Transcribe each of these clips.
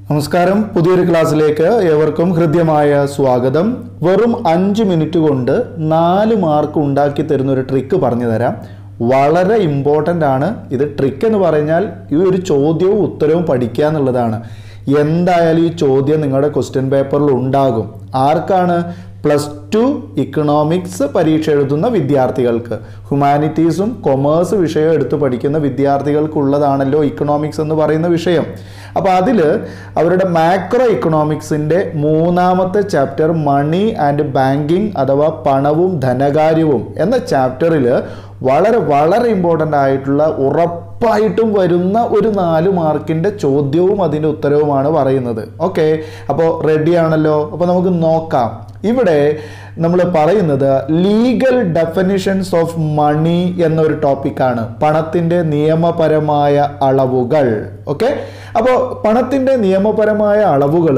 നമസ്കാരം പുതിയൊരു ക്ലാസ്സിലേക്ക് ഏവർക്കും ഹൃദ്യമായ സ്വാഗതം വെറും അഞ്ച് മിനിറ്റ് കൊണ്ട് നാല് മാർക്ക് ഉണ്ടാക്കി തരുന്ന ഒരു ട്രിക്ക് പറഞ്ഞു തരാം വളരെ ഇമ്പോർട്ടൻ്റ് ആണ് ഇത് ട്രിക്ക് എന്ന് പറഞ്ഞാൽ ഈ ഒരു ചോദ്യവും ഉത്തരവും പഠിക്കുക എന്നുള്ളതാണ് എന്തായാലും ഈ ചോദ്യം നിങ്ങളുടെ ക്വസ്റ്റ്യൻ പേപ്പറിൽ ഉണ്ടാകും ആർക്കാണ് പ്ലസ് ടു ഇക്കണോമിക്സ് പരീക്ഷ എഴുതുന്ന വിദ്യാർത്ഥികൾക്ക് ഹ്യൂമാനിറ്റീസും കൊമേഴ്സ് വിഷയം എടുത്ത് പഠിക്കുന്ന വിദ്യാർത്ഥികൾക്കുള്ളതാണല്ലോ ഇക്കണോമിക്സ് എന്ന് പറയുന്ന വിഷയം അപ്പോൾ അതിൽ അവരുടെ മാക്രോ ഇക്കണോമിക്സിൻ്റെ മൂന്നാമത്തെ ചാപ്റ്റർ മണി ആൻഡ് ബാങ്കിങ് അഥവാ പണവും ധനകാര്യവും എന്ന ചാപ്റ്ററിൽ വളരെ വളരെ ഇമ്പോർട്ടൻ്റ് ആയിട്ടുള്ള ഉറപ്പായിട്ടും വരുന്ന ഒരു നാല് മാർക്കിൻ്റെ ചോദ്യവും അതിൻ്റെ ഉത്തരവുമാണ് പറയുന്നത് ഓക്കെ അപ്പോൾ റെഡി ആണല്ലോ അപ്പോൾ നമുക്ക് നോക്കാം ഇവിടെ നമ്മൾ പറയുന്നത് ലീഗൽ ഡെഫിനിഷൻസ് ഓഫ് മണി എന്നൊരു ടോപ്പിക്കാണ് പണത്തിൻ്റെ നിയമപരമായ അളവുകൾ ഓക്കെ അപ്പോൾ പണത്തിൻ്റെ നിയമപരമായ അളവുകൾ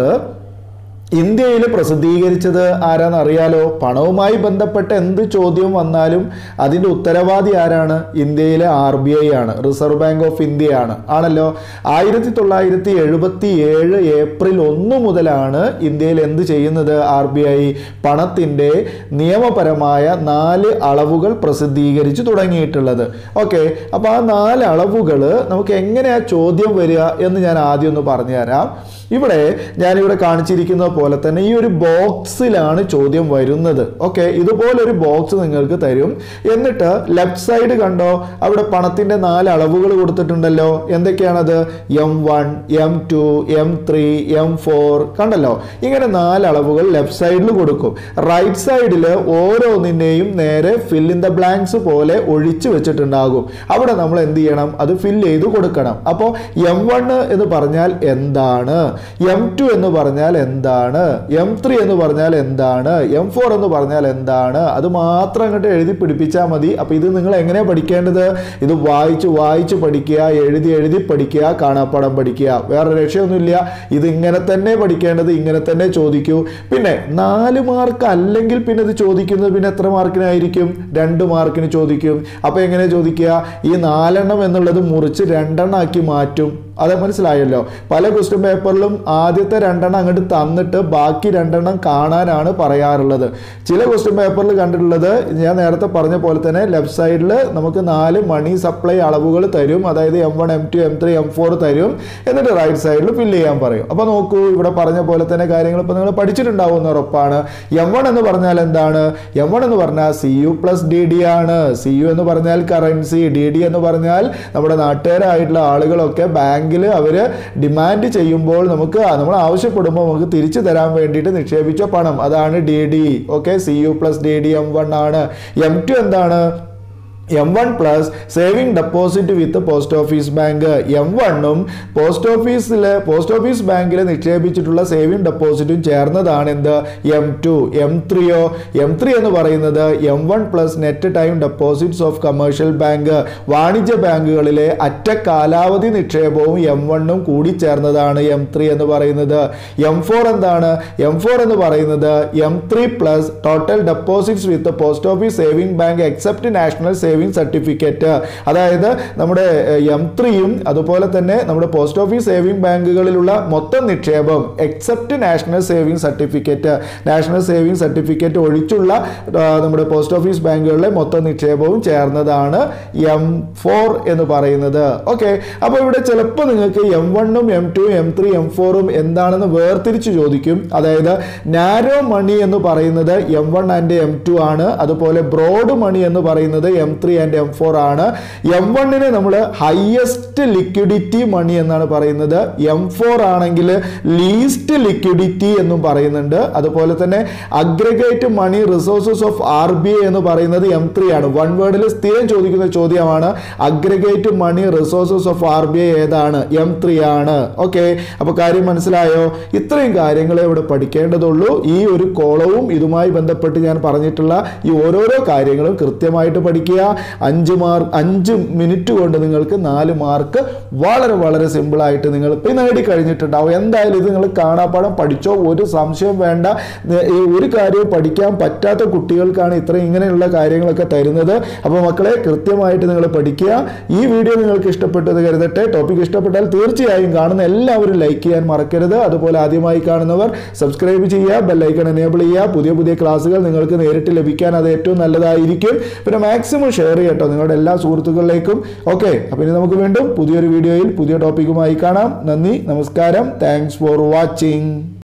ഇന്ത്യയിൽ പ്രസിദ്ധീകരിച്ചത് ആരാന്ന് അറിയാലോ പണവുമായി ബന്ധപ്പെട്ട എന്ത് ചോദ്യം വന്നാലും അതിൻ്റെ ഉത്തരവാദി ആരാണ് ഇന്ത്യയിലെ ആർ ബി ഐ ആണ് റിസർവ് ബാങ്ക് ഓഫ് ഇന്ത്യയാണ് ആണല്ലോ ആയിരത്തി തൊള്ളായിരത്തി എഴുപത്തി ഏഴ് ഏപ്രിൽ ഒന്ന് മുതലാണ് ഇന്ത്യയിൽ എന്ത് ചെയ്യുന്നത് ആർ ബി ഐ പണത്തിൻ്റെ നിയമപരമായ നാല് അളവുകൾ പ്രസിദ്ധീകരിച്ചു തുടങ്ങിയിട്ടുള്ളത് ഓക്കെ അപ്പോൾ ആ നാല് അളവുകൾ നമുക്ക് എങ്ങനെയാ ചോദ്യം വരിക എന്ന് ഞാൻ ആദ്യം ഒന്ന് പറഞ്ഞുതരാം ഇവിടെ ഞാനിവിടെ കാണിച്ചിരിക്കുന്ന പോലെ തന്നെ ഈ ഒരു ബോക്സിലാണ് ചോദ്യം വരുന്നത് ഓക്കെ ഇതുപോലൊരു ബോക്സ് നിങ്ങൾക്ക് തരും എന്നിട്ട് ലെഫ്റ്റ് സൈഡ് കണ്ടോ അവിടെ പണത്തിന്റെ നാല് അളവുകൾ കൊടുത്തിട്ടുണ്ടല്ലോ എന്തൊക്കെയാണത് M one M two M three M four കണ്ടല്ലോ ഇങ്ങനെ നാല് അളവുകൾ ലെഫ്റ്റ് സൈഡിൽ കൊടുക്കും റൈറ്റ് സൈഡിൽ ഓരോന്നിൻ്റെയും നേരെ ഫിൽ ഇൻ ദ ബ്ലാങ്ക്സ് പോലെ ഒഴിച്ചു വെച്ചിട്ടുണ്ടാകും അവിടെ നമ്മൾ എന്ത് ചെയ്യണം അത് ഫിൽ ചെയ്ത് കൊടുക്കണം അപ്പോൾ എം വൺ എന്ന് പറഞ്ഞാൽ എന്താണ് എം ടു എന്ന് പറഞ്ഞാൽ എന്താണ് എം ത്രീ എന്ന് പറഞ്ഞാൽ എന്താണ് എം ഫോർ എന്ന് പറഞ്ഞാൽ എന്താണ് അത് മാത്രം അങ്ങോട്ട് എഴുതി പിടിപ്പിച്ചാൽ മതി അപ്പോൾ ഇത് നിങ്ങൾ എങ്ങനെയാണ് പഠിക്കേണ്ടത് ഇത് വായിച്ച് വായിച്ച് പഠിക്കുക എഴുതി എഴുതി പഠിക്കുക കാണാപ്പാടം പഠിക്കുക വേറെ രക്ഷയൊന്നുമില്ല ഇത് ഇങ്ങനെ തന്നെ പഠിക്കേണ്ടത് ഇങ്ങനെ തന്നെ ചോദിക്കൂ പിന്നെ നാല് മാർക്ക് അല്ലെങ്കിൽ പിന്നെ ഇത് ചോദിക്കുന്നത് പിന്നെ എത്ര മാർക്കിനായിരിക്കും രണ്ട് മാർക്കിന് ചോദിക്കും അപ്പോൾ എങ്ങനെ ചോദിക്കുക ഈ നാലെണ്ണം എന്നുള്ളത് മുറിച്ച് രണ്ടെണ്ണം ആക്കി മാറ്റും അത് മനസ്സിലായല്ലോ പല ക്വസ്റ്റ്യൻ പേപ്പറിലും ആദ്യത്തെ രണ്ടെണ്ണം അങ്ങോട്ട് തന്നിട്ട് ബാക്കി രണ്ടെണ്ണം കാണാനാണ് പറയാറുള്ളത് ചില ക്വസ്റ്റ്യൻ പേപ്പറിൽ കണ്ടിട്ടുള്ളത് ഞാൻ നേരത്തെ പറഞ്ഞ പോലെ തന്നെ ലെഫ്റ്റ് സൈഡിൽ നമുക്ക് നാല് മണി സപ്ലൈ അളവുകൾ തരും അതായത് M one M two M three M four തരും എന്നിട്ട് റൈറ്റ് സൈഡിൽ ഫില്ല് ചെയ്യാൻ പറയും അപ്പോൾ നോക്കൂ ഇവിടെ പറഞ്ഞ പോലെ തന്നെ കാര്യങ്ങൾ ഇപ്പോൾ നിങ്ങൾ പഠിച്ചിട്ടുണ്ടാവും എന്ന് ഉറപ്പാണ് എം വൺ എന്ന് പറഞ്ഞാൽ എന്താണ് എം വൺ എന്ന് പറഞ്ഞാൽ C U plus D D ആണ് സി യു എന്ന് പറഞ്ഞാൽ കറൻസി ഡി ഡി എന്ന് പറഞ്ഞാൽ നമ്മുടെ നാട്ടുകാരായിട്ടുള്ള ആളുകളൊക്കെ ബാങ്ക് ബാങ്കിൽ അവർ ഡിമാൻഡ് ചെയ്യുമ്പോൾ നമുക്ക് നമ്മൾ ആവശ്യപ്പെടുമ്പോൾ നമുക്ക് തിരിച്ചു തരാൻ വേണ്ടിയിട്ട് നിക്ഷേപിച്ച പണം അതാണ് D D okay C U plus D D M one ആണ് എം ടു എന്താണ് M one plus saving deposit with post office bank M വണ്ണും പോസ്റ്റ് ഓഫീസിൽ പോസ്റ്റ് ഓഫീസ് ബാങ്കിൽ നിക്ഷേപിച്ചിട്ടുള്ള സേവിംഗ് ഡെപ്പോസിറ്റും ചേർന്നതാണ് എന്ത് എം ടു എം ത്രീയോ എം ത്രീ എന്ന് പറയുന്നത് M one plus net time deposits of commercial bank വാണിജ്യ ബാങ്കുകളിലെ അറ്റ കാലാവധി നിക്ഷേപവും എം വണ്ണും കൂടി ചേർന്നതാണ് എം ത്രീ എന്ന് പറയുന്നത് എം ഫോർ എന്താണ് എം ഫോർ എന്ന് പറയുന്നത് M three plus total deposits with post office saving bank except national saving certificate അതായത് നമ്മുടെ എം ത്രീയും അതുപോലെ തന്നെ നമ്മുടെ പോസ്റ്റ് ഓഫീസ് സേവിംഗ് ബാങ്കുകളിലുള്ള മൊത്തം നിക്ഷേപം except national saving certificate national saving certificate ഒഴിച്ചുള്ള ആ, നമ്മുടെ പോസ്റ്റ് ഓഫീസ് ബാങ്കുകളിലെ മൊത്തം നിക്ഷേപവും ചേർന്നതാണ് എം ഫോർ എന്ന് പറയുന്നത് ഓക്കെ അപ്പോൾ ഇവിടെ ചിലപ്പോൾ നിങ്ങൾക്ക് എം വണ്ണും M two M three M ഫോറും എന്താണെന്ന് വേർതിരിച്ച് ചോദിക്കും അതായത് നാരോ മണി എന്ന് പറയുന്നത് M one and M two ആണ് അതുപോലെ ബ്രോഡ് മണി എന്ന് പറയുന്നത് M three and M four ആണ് എം വണ്ണിന് നമ്മൾ ഹയസ്റ്റ് ലിക്വിഡിറ്റി മണി എന്നാണ് പറയുന്നത് എം ഫോർ ആണെങ്കിൽ ലീസ്റ്റ് ലിക്വിഡിറ്റി എന്നും പറയുന്നുണ്ട് അതുപോലെ തന്നെ aggregate money resources of R B I എന്ന് പറയുന്നത് എം ത്രീ ആണ് വൺ വേർഡിൽ സ്ഥിരം ചോദിക്കുന്ന ചോദ്യമാണ് aggregate money resources of R B I ഏതാണ് എം ത്രീ ആണ് ഓക്കെ അപ്പോൾ കാര്യം മനസ്സിലായോ ഇത്രയും കാര്യങ്ങളെ ഇവിടെ പഠിക്കേണ്ടതുള്ളൂ ഈ ഒരു കോളവും ഇതുമായി ബന്ധപ്പെട്ട് ഞാൻ പറഞ്ഞിട്ടുള്ള ഈ ഓരോരോ കാര്യങ്ങളും കൃത്യമായിട്ട് പഠിക്കുക അഞ്ച് മാർക്ക് അഞ്ച് മിനിറ്റ് കൊണ്ട് നിങ്ങൾക്ക് നാല് മാർക്ക് വളരെ വളരെ സിമ്പിളായിട്ട് നിങ്ങൾ ഇപ്പം നേടിക്കഴിഞ്ഞിട്ടുണ്ടാവും എന്തായാലും ഇത് നിങ്ങൾ കാണാപ്പാടം പഠിച്ചോ ഒരു സംശയം വേണ്ട ന- ഈ ഒരു കാര്യവും പഠിക്കാൻ പറ്റാത്ത കുട്ടികൾക്കാണ് ഇത്ര ഇങ്ങനെയുള്ള കാര്യങ്ങളൊക്കെ തരുന്നത് അപ്പോൾ മക്കളെ കൃത്യമായിട്ട് നിങ്ങൾ പഠിക്കുക ഈ വീഡിയോ നിങ്ങൾക്ക് ഇഷ്ടപ്പെട്ടത് കരുതട്ടെ ടോപ്പിക് ഇഷ്ടപ്പെട്ടാൽ തീർച്ചയായും കാണുന്ന എല്ലാവരും ലൈക്ക് ചെയ്യാൻ മറക്കരുത് അതുപോലെ ആദ്യമായി കാണുന്നവർ സബ്സ്ക്രൈബ് ചെയ്യുക ബെല്ലൈക്കൺ എനേബിൾ ചെയ്യുക പുതിയ പുതിയ ക്ലാസ്സുകൾ നിങ്ങൾക്ക് നേരിട്ട് ലഭിക്കാൻ അത് ഏറ്റവും നല്ലതായിരിക്കും പിന്നെ മാക്സിമം ഷെയർ ചെയ്യട്ടോ നിങ്ങളുടെ എല്ലാ സുഹൃത്തുക്കളിലേക്കും ഓക്കെ അപ്പോൾ ഇനി നമുക്ക് വീണ്ടും പുതിയൊരു വീഡിയോയിൽ പുതിയ ടോപ്പിക്കുമായി കാണാം നന്ദി നമസ്കാരം താങ്ക്സ് ഫോർ വാച്ചിങ്